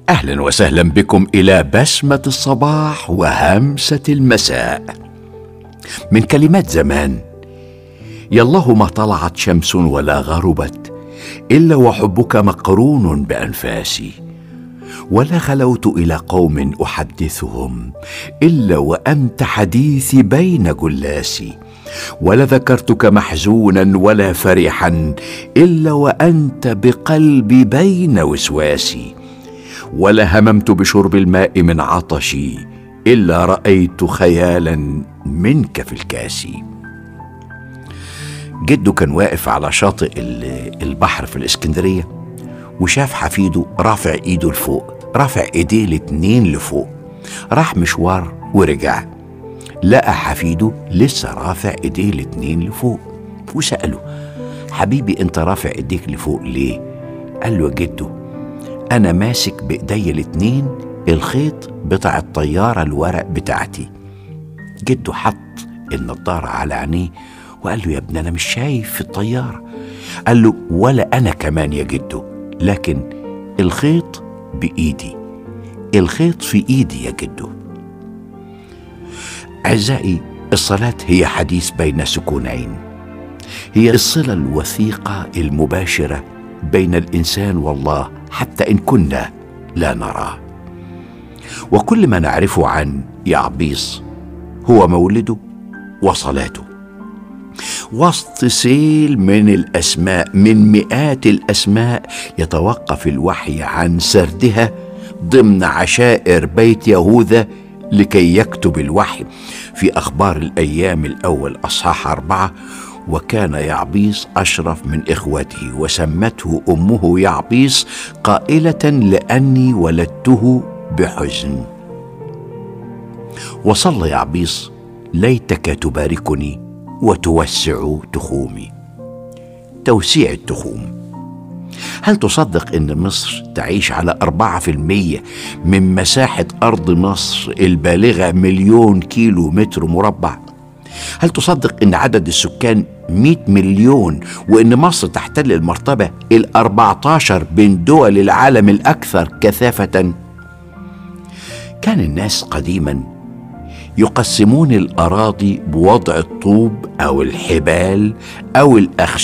اهلا وسهلا بكم الى بسمه الصباح وهمسه المساء من كلمات زمان يالله ما طلعت شمس ولا غربت الا وحبك مقرون بانفاسي ولا خلوت الى قوم احدثهم الا وانت حديثي بين جلاسي ولا ذكرتك محزونا ولا فرحا الا وانت بقلبي بين وسواسي ولا هممت بشرب الماء من عطشي الا رايت خيالا منك في الكاس جده كان واقف على شاطئ البحر في الاسكندريه وشاف حفيده رافع ايده لفوق رافع ايديه الاتنين لفوق راح مشوار ورجع لقى حفيده لسه رافع ايديه الاتنين لفوق وسأله حبيبي انت رافع ايديك لفوق ليه قال له يا جدو انا ماسك بايدي الاتنين الخيط بتاع الطيارة الورق بتاعتي جده حط النضارة على عينيه وقال له يا ابني انا مش شايف في الطيارة قال له ولا انا كمان يا جدو لكن الخيط بايدي الخيط في ايدي يا جدو اعزائي الصلاه هي حديث بين سكونين هي الصله الوثيقه المباشره بين الانسان والله حتى ان كنا لا نراه وكل ما نعرفه عن يعبيص هو مولده وصلاته وسط سيل من الاسماء من مئات الاسماء يتوقف الوحي عن سردها ضمن عشائر بيت يهوذا لكي يكتب الوحي في اخبار الايام الاول اصحاح اربعه وكان يعبيس اشرف من اخوته وسمته امه يعبيس قائله لاني ولدته بحزن وصلى يعبيس ليتك تباركني وتوسع تخومي توسيع التخوم هل تصدق ان مصر تعيش على أربعة في المية من مساحة أرض مصر البالغة مليون كيلو متر مربع؟ هل تصدق ان عدد السكان 100 مليون وان مصر تحتل المرتبة الأربعتاشر بين دول العالم الأكثر كثافة؟ كان الناس قديما يقسمون الأراضي بوضع الطوب أو الحبال أو الأخشاب